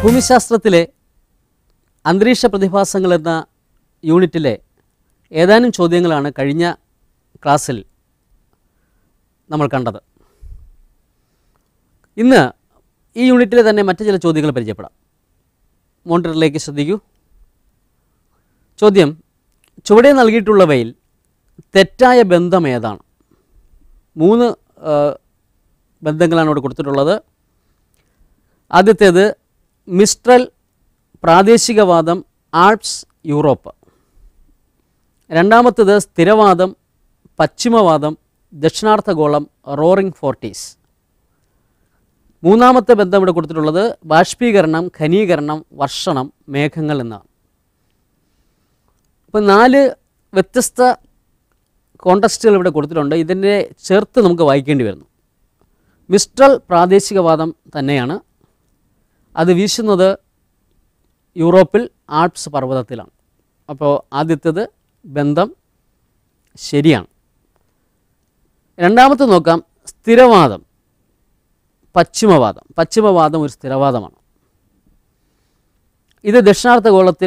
ഭൂമിശാസ്ത്രത്തിലെ അന്തരീക്ഷ പ്രതിഭാസങ്ങൾ എന്ന യൂണിറ്റിലെ ഏതാനും ചോദ്യങ്ങളാണ് കഴിഞ്ഞ ക്ലാസ്സിൽ നമ്മൾ കണ്ടത് ഇന്ന് ഈ യൂണിറ്റിലെ തന്നെ മറ്റു ചില ചോദ്യങ്ങൾ പരിചയപ്പെടാം മോണിറ്ററിലേക്ക് ശ്രദ്ധിക്കൂ ചോദ്യം ചുവടെ നൽകിയിട്ടുള്ളവയിൽ തെറ്റായ ബന്ധം ഏതാണ് മൂന്ന് ആ, ബന്ധങ്ങളാണ് ഇവിടെ കൊടുത്തിട്ടുള്ളത് ആദ്യത്തേത് മിസ്ട്രൽ പ്രാദേശികവാദം ആൾപ്സ് യൂറോപ്പ് രണ്ടാമത്തേത് സ്ഥിരവാദം പശ്ചിമവാദം ദക്ഷിണാർത്ഥഗോളം റോറിംഗ് ഫോർട്ടീസ് മൂന്നാമത്തെ ബന്ധം ഇവിടെ കൊടുത്തിട്ടുള്ളത് ബാഷ്പീകരണം ഖനീകരണം വർഷണം മേഘങ്ങൾ എന്നാണ് അപ്പോൾ നാല് വ്യത്യസ്ത കോണ്ടസ്റ്റുകൾ ഇവിടെ കൊടുത്തിട്ടുണ്ട് ഇതിനെ ചേർത്ത് നമുക്ക് വായിക്കേണ്ടി വരുന്നു മിസ്ട്രൽ പ്രാദേശികവാദം തന്നെയാണ് അത് വീശുന്നത് യൂറോപ്പിൽ ആൽപ്സ് പർവ്വതത്തിലാണ് അപ്പോൾ ആദ്യത്തേത് ബന്ധം ശരിയാണ് രണ്ടാമത്തെ നോക്കാം സ്ഥിരവാദം പശ്ചിമവാദം പശ്ചിമവാദം ഒരു സ്ഥിരവാദമാണ് ഇത് ദക്ഷിണാർത്ഥഗോളത്തിൽ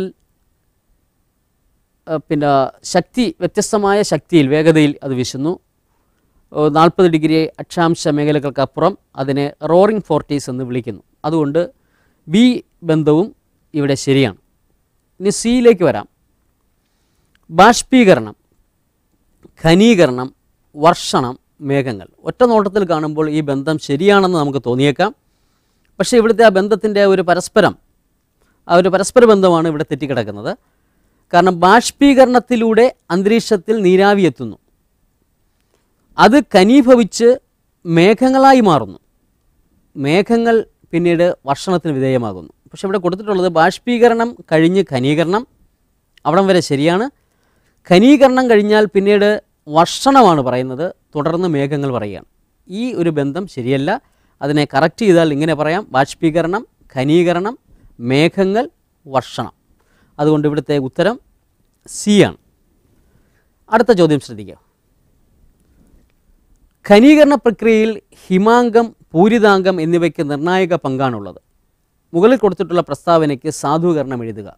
ഏഹ്, പിന്നെ ശക്തി വ്യത്യസ്തമായ ശക്തിയിൽ വേഗതയിൽ അത് വീശുന്നു നാൽപ്പത് ഡിഗ്രി അക്ഷാംശ മേഖലകൾക്കപ്പുറം അതിനെ റോറിംഗ് ഫോർട്ടീസ് എന്ന് വിളിക്കുന്നു അതുകൊണ്ട് ബി ബന്ധവും ഇവിടെ ശരിയാണ് ഇനി സിയിലേക്ക് വരാം ബാഷ്പീകരണം ഖനീകരണം വർഷണം മേഘങ്ങൾ ഒറ്റ നോട്ടത്തിൽ കാണുമ്പോൾ ഈ ബന്ധം ശരിയാണെന്ന് നമുക്ക് തോന്നിയേക്കാം പക്ഷേ ഇവിടുത്തെ ആ ബന്ധത്തിൻ്റെ ഒരു പരസ്പരം ആ ഒരു പരസ്പര ബന്ധമാണ് ഇവിടെ തെറ്റിക്കിടക്കുന്നത് കാരണം ബാഷ്പീകരണത്തിലൂടെ അന്തരീക്ഷത്തിൽ നീരാവി എത്തുന്നു അത് കനീഭവിച്ച് മേഘങ്ങളായി മാറുന്നു മേഘങ്ങൾ പിന്നീട് വർഷണത്തിന് വിധേയമാകുന്നു പക്ഷെ ഇവിടെ കൊടുത്തിട്ടുള്ളത് ബാഷ്പീകരണം കഴിഞ്ഞ് ഖനീകരണം അവിടം വരെ ശരിയാണ് ഖനീകരണം കഴിഞ്ഞാൽ പിന്നീട് വർഷണമാണ് പറയുന്നത് തുടർന്ന് മേഘങ്ങൾ പറയുകയാണ് ഈ ഒരു ബന്ധം ശരിയല്ല അതിനെ കറക്റ്റ് ചെയ്താൽ ഇങ്ങനെ പറയാം ബാഷ്പീകരണം ഖനീകരണം മേഘങ്ങൾ വർഷണം അതുകൊണ്ട് ഇവിടുത്തെ ഉത്തരം സി ആണ് അടുത്ത ചോദ്യം ശ്രദ്ധിക്കുക ഖനീകരണ പ്രക്രിയയിൽ ഹിമാങ്കം പൂരിതാങ്കം എന്നിവയ്ക്ക് നിർണായക പങ്കാണുള്ളത് മുകളിൽ കൊടുത്തിട്ടുള്ള പ്രസ്താവനയ്ക്ക് സാധൂകരണം എഴുതുക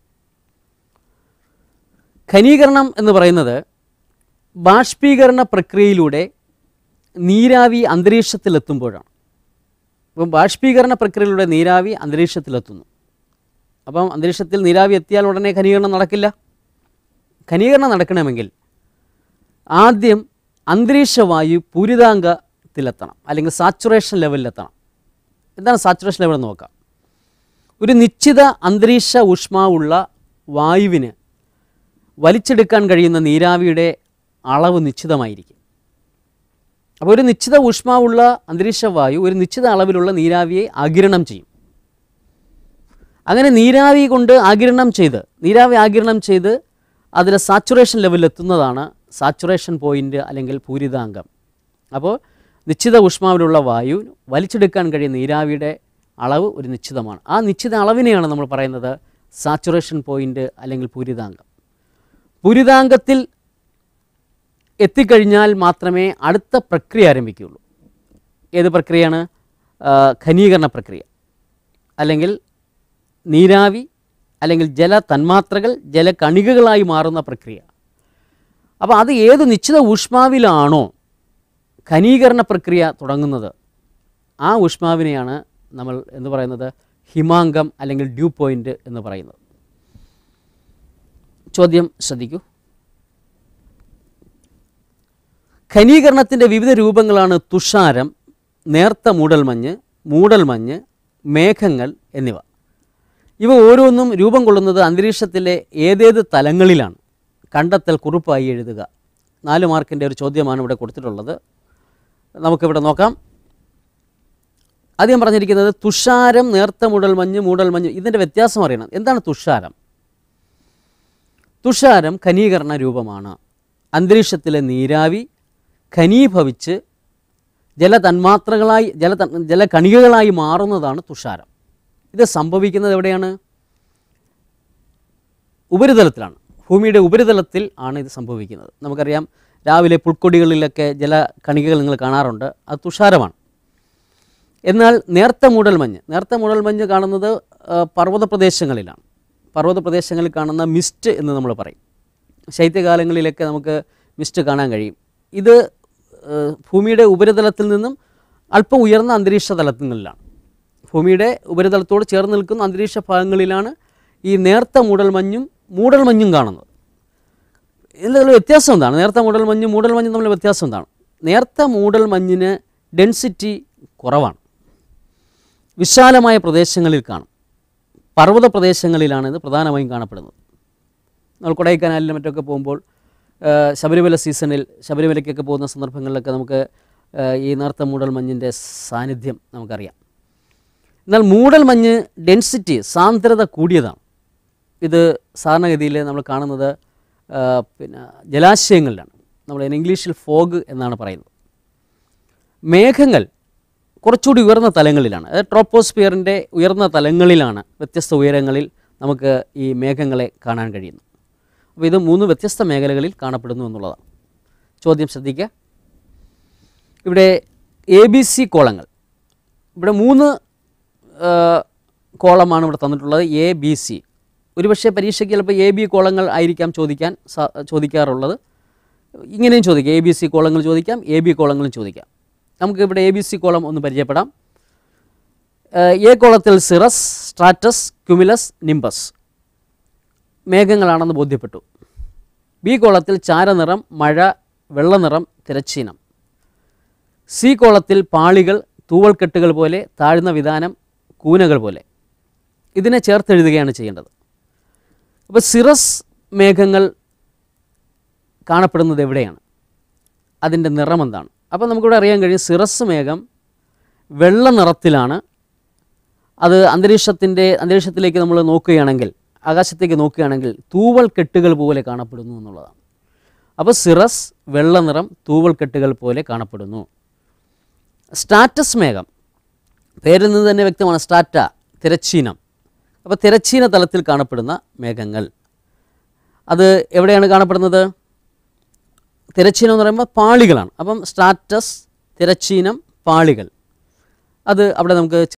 ഖനീകരണം എന്ന് പറയുന്നത് ബാഷ്പീകരണ പ്രക്രിയയിലൂടെ നീരാവി അന്തരീക്ഷത്തിലെത്തുമ്പോഴാണ് അപ്പം ബാഷ്പീകരണ പ്രക്രിയയിലൂടെ നീരാവി അന്തരീക്ഷത്തിലെത്തുന്നു അപ്പം അന്തരീക്ഷത്തിൽ നീരാവി എത്തിയാൽ ഉടനെ ഖനീകരണം നടക്കില്ല ഖനീകരണം നടക്കണമെങ്കിൽ ആദ്യം അന്തരീക്ഷവായു പൂരിതാങ്കത്തിലെത്തണം അല്ലെങ്കിൽ സാച്ചുറേഷൻ ലെവലിലെത്തണം എന്താണ് സാച്ചുറേഷൻ ലെവൽ എന്ന് നോക്കാം ഒരു നിശ്ചിത അന്തരീക്ഷ ഊഷ്മാവുള്ള വായുവിന് വലിച്ചെടുക്കാൻ കഴിയുന്ന നീരാവിയുടെ അളവ് നിശ്ചിതമായിരിക്കും അപ്പോൾ ഒരു നിശ്ചിത ഊഷ്മാവുള്ള അന്തരീക്ഷ വായു ഒരു നിശ്ചിത അളവിലുള്ള നീരാവിയെ ആഗിരണം ചെയ്യും അങ്ങനെ നീരാവി കൊണ്ട് ആഗിരണം ചെയ്ത് നീരാവി ആഗിരണം ചെയ്ത് അതിലെ സാച്ചുറേഷൻ ലെവലിൽ എത്തുന്നതാണ് സാച്ചുറേഷൻ പോയിൻ്റ് അല്ലെങ്കിൽ പൂരിതാങ്കം അപ്പോൾ നിശ്ചിത ഊഷ്മാവിലുള്ള വായു വലിച്ചെടുക്കാൻ കഴിയുന്ന നീരാവിയുടെ അളവ് ഒരു നിശ്ചിതമാണ് ആ നിശ്ചിത അളവിനെയാണ് നമ്മൾ പറയുന്നത് സാച്ചുറേഷൻ പോയിൻ്റ് അല്ലെങ്കിൽ പൂരിതാങ്കം പൂരിതാങ്കത്തിൽ എത്തിക്കഴിഞ്ഞാൽ മാത്രമേ അടുത്ത പ്രക്രിയ ആരംഭിക്കുകയുള്ളൂ ഏത് പ്രക്രിയയാണ് ആ, ഖനീകരണ പ്രക്രിയ അല്ലെങ്കിൽ നീരാവി അല്ലെങ്കിൽ ജല തന്മാത്രകൾ ജലകണികകളായി മാറുന്ന പ്രക്രിയ അപ്പോൾ അത് ഏത് നിശ്ചിത ഊഷ്മാവിലാണോ ഖനീകരണ പ്രക്രിയ തുടങ്ങുന്നത് ആ ഊഷ്മാവിനെയാണ് നമ്മൾ എന്ന് പറയുന്നത് ഹിമാങ്കം അല്ലെങ്കിൽ ഡ്യൂ പോയിൻ്റ് എന്ന് പറയുന്നത് ചോദ്യം ശ്രദ്ധിക്കൂ ഖനീകരണത്തിൻ്റെ വിവിധ രൂപങ്ങളാണ് തുഷാരം നേർത്ത മൂടൽമഞ്ഞ് മൂടൽമഞ്ഞ് മേഘങ്ങൾ എന്നിവ ഇവ ഓരോന്നും രൂപം കൊള്ളുന്നത് അന്തരീക്ഷത്തിലെ ഏതേത് തലങ്ങളിലാണ് കണ്ടെത്തൽ കുറിപ്പായി എഴുതുക നാല് മാർക്കിൻ്റെ ഒരു ചോദ്യമാണ് ഇവിടെ കൊടുത്തിട്ടുള്ളത് നമുക്കിവിടെ നോക്കാം ആദ്യം പറഞ്ഞിരിക്കുന്നത് തുഷാരം നേർത്ത മൂടൽമഞ്ഞ് മൂടൽമഞ്ഞ് ഇതിൻ്റെ വ്യത്യാസം അറിയണം എന്താണ് തുഷാരം തുഷാരം ഖനീകരണ രൂപമാണ് അന്തരീക്ഷത്തിലെ നീരാവി ഖനീഭവിച്ച് ജലതന്മാത്രകളായി ജല ജലകണികകളായി മാറുന്നതാണ് തുഷാരം ഇത് സംഭവിക്കുന്നത് എവിടെയാണ് ഉപരിതലത്തിലാണ് ഭൂമിയുടെ ഉപരിതലത്തിൽ ആണ് ഇത് സംഭവിക്കുന്നത് നമുക്കറിയാം രാവിലെ പുൽക്കൊടികളിലൊക്കെ ജലകണികകൾ നിങ്ങൾ കാണാറുണ്ട് അത് തുഷാരമാണ് എന്നാൽ നേർത്ത മൂടൽമഞ്ഞ് നേർത്ത മൂടൽമഞ്ഞ് കാണുന്നത് ആ, പർവ്വത പ്രദേശങ്ങളിലാണ് പർവ്വത പ്രദേശങ്ങളിൽ കാണുന്ന മിസ്റ്റ് എന്ന് നമ്മൾ പറയും ശൈത്യകാലങ്ങളിലൊക്കെ നമുക്ക് മിസ്റ്റ് കാണാൻ കഴിയും ഇത് ആ, ഭൂമിയുടെ ഉപരിതലത്തിൽ നിന്നും അല്പം ഉയർന്ന അന്തരീക്ഷ തലങ്ങളിലാണ് ഭൂമിയുടെ ഉപരിതലത്തോട് ചേർന്ന് നിൽക്കുന്ന അന്തരീക്ഷ ഭാഗങ്ങളിലാണ് ഈ നേർത്ത മൂടൽമഞ്ഞും മൂടൽമഞ്ഞും കാണുന്നത് ഇതിൽ തമ്മിൽ വ്യത്യാസം എന്താണ് നേർത്ത മൂടൽമഞ്ഞും മൂടൽമഞ്ഞും തമ്മിൽ വ്യത്യാസം എന്താണ് നേർത്ത മൂടൽമഞ്ഞിന് ഡെൻസിറ്റി കുറവാണ് വിശാലമായ പ്രദേശങ്ങളിൽ കാണും പർവ്വത പ്രദേശങ്ങളിലാണ് ഇത് പ്രധാനമായും കാണപ്പെടുന്നത് നമ്മൾ കൊടൈക്കനാലിലും മറ്റൊക്കെ പോകുമ്പോൾ ആ, ശബരിമല സീസണിൽ ശബരിമലയ്ക്കൊക്കെ പോകുന്ന സന്ദർഭങ്ങളിലൊക്കെ നമുക്ക് ആ, ഈ നേർത്ത മൂടൽമഞ്ഞിൻ്റെ സാന്നിധ്യം നമുക്കറിയാം എന്നാൽ മൂടൽമഞ്ഞ് ഡെൻസിറ്റി സാന്ദ്രത കൂടിയതാണ് ഇത് സാധാരണഗതിയിൽ നമ്മൾ കാണുന്നത് ആ, പിന്നെ ജലാശയങ്ങളിലാണ് നമ്മൾ ഇംഗ്ലീഷിൽ ഫോഗ് എന്നാണ് പറയുന്നത് മേഘങ്ങൾ കുറച്ചുകൂടി ഉയർന്ന തലങ്ങളിലാണ് അതായത് ട്രോപ്പോസ്ഫിയറിൻ്റെ ഉയർന്ന തലങ്ങളിലാണ് വ്യത്യസ്ത ഉയരങ്ങളിൽ നമുക്ക് ഈ മേഘങ്ങളെ കാണാൻ കഴിയുന്നു അപ്പോൾ ഇത് മൂന്ന് വ്യത്യസ്ത മേഖലകളിൽ കാണപ്പെടുന്നു എന്നുള്ളതാണ് ചോദ്യം ശ്രദ്ധിക്കുക ഇവിടെ എ ബി സി കോളങ്ങൾ ഇവിടെ മൂന്ന് ആ, കോളമാണ് ഇവിടെ തന്നിട്ടുള്ളത് എ ബി സി ഒരുപക്ഷെ പരീക്ഷയ്ക്ക് ചിലപ്പോൾ എ ബി കോളങ്ങൾ ആയിരിക്കാം ചോദിക്കാൻ സാ- ചോദിക്കാറുള്ളത് ഇങ്ങനെയും ചോദിക്കാം എ ബി സി കോളങ്ങൾ ചോദിക്കാം എ ബി കോളങ്ങളും ചോദിക്കാം നമുക്ക് ഇവിടെ എ ബി സി കോളം ഒന്ന് പരിചയപ്പെടാം ഏഹ് എ കോളത്തിൽ സിറസ് സ്ട്രാറ്റസ് ക്യുമിലസ് നിംബസ് മേഘങ്ങളാണെന്ന് ബോധ്യപ്പെട്ടു ബി കോളത്തിൽ ചാരനിറം മഴ വെള്ളനിറം തിരച്ചീനം സി കോളത്തിൽ പാളികൾ തൂവൽക്കെട്ടുകൾ പോലെ താഴ്ന്ന വിധാനം കൂനകൾ പോലെ ഇതിനെ ചേർത്തെഴുതുകയാണ് ചെയ്യേണ്ടത് അപ്പോൾ സിറസ് മേഘങ്ങൾ കാണപ്പെടുന്നത് എവിടെയാണ് അതിൻ്റെ നിറം എന്താണ് അപ്പോൾ നമുക്കിവിടെ അറിയാൻ കഴിയും സിറസ് മേഘം വെള്ള നിറത്തിലാണ് അത് അന്തരീക്ഷത്തിൻ്റെ അന്തരീക്ഷത്തിലേക്ക് നമ്മൾ നോക്കുകയാണെങ്കിൽ ആകാശത്തേക്ക് നോക്കുകയാണെങ്കിൽ തൂവൽ കെട്ടുകൾ പോലെ കാണപ്പെടുന്നു എന്നുള്ളതാണ് അപ്പോൾ സിറസ് വെള്ള നിറം തൂവൽ കെട്ടുകൾ പോലെ കാണപ്പെടുന്നു സ്റ്റാറ്റസ് മേഘം പേരിൽ നിന്ന് തന്നെ വ്യക്തമാണ് സ്റ്റാറ്റ തിരച്ചീനം അപ്പോൾ തിരച്ചീന തലത്തിൽ കാണപ്പെടുന്ന മേഘങ്ങൾ അത് എവിടെയാണ് കാണപ്പെടുന്നത് തിരച്ചീനം എന്ന് പറയുമ്പോൾ പാളികളാണ് അപ്പം സ്റ്റാറ്റസ് തിരച്ചീനം പാളികൾ അത് അവിടെ നമുക്ക്